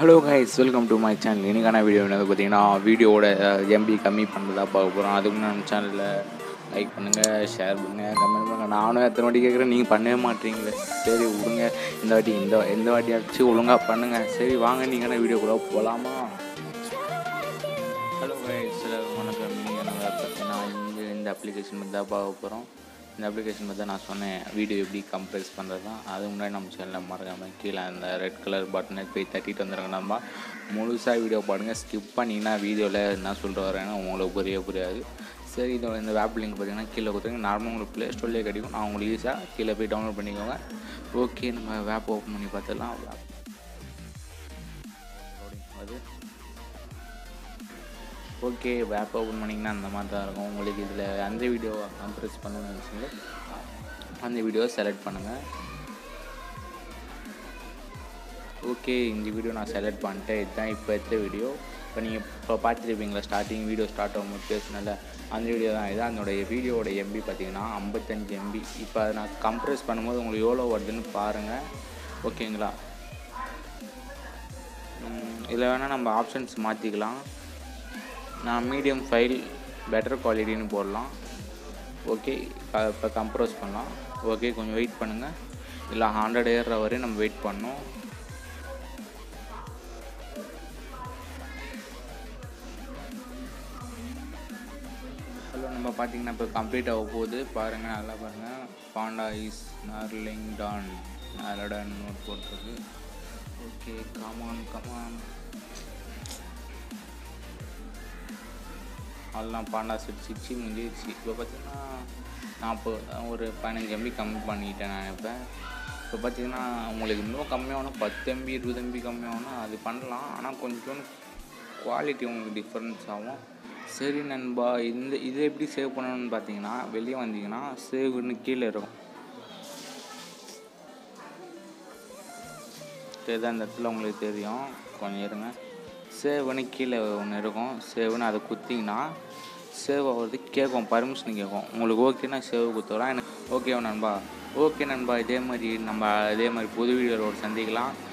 hello guys welcome to my channel இன்னைக்கான video என்னது பார்த்தீங்கன்னா வீடியோவோட எம்பி கம்மி பண்ணுறதா பார்க்க போகிறோம் அதுக்கு முன்னாடி நம்ம சேனலில் லைக் பண்ணுங்கள் ஷேர் பண்ணுங்கள் கமெண்ட் பண்ணுங்கள் நானும் எத்தனை வாட்டி கேட்குறேன் நீங்கள் பண்ணவே மாட்டீங்களே சரி விடுங்க இந்த வாட்டி இந்த இந்த வாட்டி அடிச்சு ஒழுங்காக பண்ணுங்கள் சரி வாங்க நீங்கன்னா வீடியோ கூட போகலாமா ஹலோ கைஸ் வணக்கம் நீங்கள் நம்ம பார்த்தீங்கன்னா இந்த இந்த அப்ளிகேஷன் பற்றி தான் பார்க்க போகிறோம் இந்த அப்ளிகேஷன் பற்றி நான் சொன்னேன் வீடியோ எப்படி கம்ப்ரைஸ் பண்ணுறது தான் அதுக்கு முன்னாடி நம்ம சேனலில் மறக்காமல் கீழே அந்த ரெட் கலர் பட்டனை போய் தட்டிட்டு வந்துடுங்க நம்ம முழுசாக வீடியோ பாருங்கள் ஸ்கிப் பண்ணிங்கன்னா வீடியோவில் என்ன சொல்லிட்டு வரேன்னா உங்களுக்கு புரிய புரியாது சரி இதோட இந்த வேப் லிங்க் பார்த்தீங்கன்னா கீழே கொடுத்துருங்க நார்மலாக உங்களுக்கு ப்ளே ஸ்டோர்லேயே கிடைக்கும் நான் உங்களுக்கு ஈஸியாக கீழே போய் டவுன்லோட் பண்ணிக்கோங்க ஓகே நம்ம வேப் ஓப்பன் பண்ணி பார்த்துடலாம் வேப் அது ஓகே வேப் ஓப்பன் பண்ணிங்கன்னா அந்த மாதிரி தான் இருக்கும் உங்களுக்கு இதில் அந்த வீடியோ கம்ப்ரெஸ் பண்ணணும்னு நினச்சிங்களோ அந்த வீடியோவை செலக்ட் பண்ணுங்கள் ஓகே இந்த வீடியோ நான் செலக்ட் பண்ணிட்டேன் இதுதான் இப்போ எடுத்த வீடியோ இப்போ நீங்கள் இப்போ பார்த்துருப்பீங்களா ஸ்டார்டிங் வீடியோ ஸ்டார்ட் ஆகும்போது பேசினால அந்த வீடியோ தான் இது அதனுடைய வீடியோவோட எம்பி பார்த்தீங்கன்னா ஐம்பத்தஞ்சு எம்பி இப்போ அதை நான் கம்ப்ரெஸ் பண்ணும்போது உங்களுக்கு எவ்வளோ வருதுன்னு பாருங்கள் ஓகேங்களா இதில் வேணால் நம்ம ஆப்ஷன்ஸ் மாற்றிக்கலாம் நான் மீடியம் ஃபைல் பெட்டர் குவாலிட்டின்னு போடலாம் ஓகே இப்போ கம்ப்ரோஸ் பண்ணலாம் ஓகே கொஞ்சம் வெயிட் பண்ணுங்கள் இல்லை ஹண்ட்ரட் ஏறுற வரையும் நம்ம வெயிட் பண்ணோம் ஹலோ நம்ம பார்த்தீங்கன்னா இப்போ கம்ப்ளீட் ஆக போகுது பாருங்கள் நல்லா பாருங்கள் பாண்டா இஸ் நார்லிங் டான் நாரடன் நோட் போட்டிருக்கு ஓகே கமான் கமான் அதெல்லாம் பாண்டா செட் சிச்சு முடிஞ்சிச்சு இப்போ பார்த்தீங்கன்னா நான் இப்போ ஒரு பதினஞ்சு எம்பி கம்மி பண்ணிட்டேன் நான் இப்போ இப்போ பார்த்தீங்கன்னா உங்களுக்கு இன்னும் கம்மியாகணும் பத்து எம்பி இருபது எம்பி கம்மியாகணும் அது பண்ணலாம் ஆனால் கொஞ்சம் குவாலிட்டி உங்களுக்கு டிஃப்ரென்ஸ் ஆகும் சரி நண்பா இந்த இதை எப்படி சேவ் பண்ணணும்னு பார்த்தீங்கன்னா வெளியே வந்தீங்கன்னா சேவ்னு கீழே இருக்கும் இதுதான் இந்த இடத்துல உங்களுக்கு தெரியும் கொஞ்சம் இருங்க சேவ்னு கீழே ஒன்று இருக்கும் சேவ்னு அதை குத்திங்கன்னா சேவ் ஆகிறது கேட்கும் பர்மிஷன் கேட்கும் உங்களுக்கு ஓகேனா சேவ் குத்துறோம் எனக்கு ஓகே நண்பா ஓகே நண்பா இதே மாதிரி நம்ம இதே மாதிரி புது வீடியோவோட சந்திக்கலாம்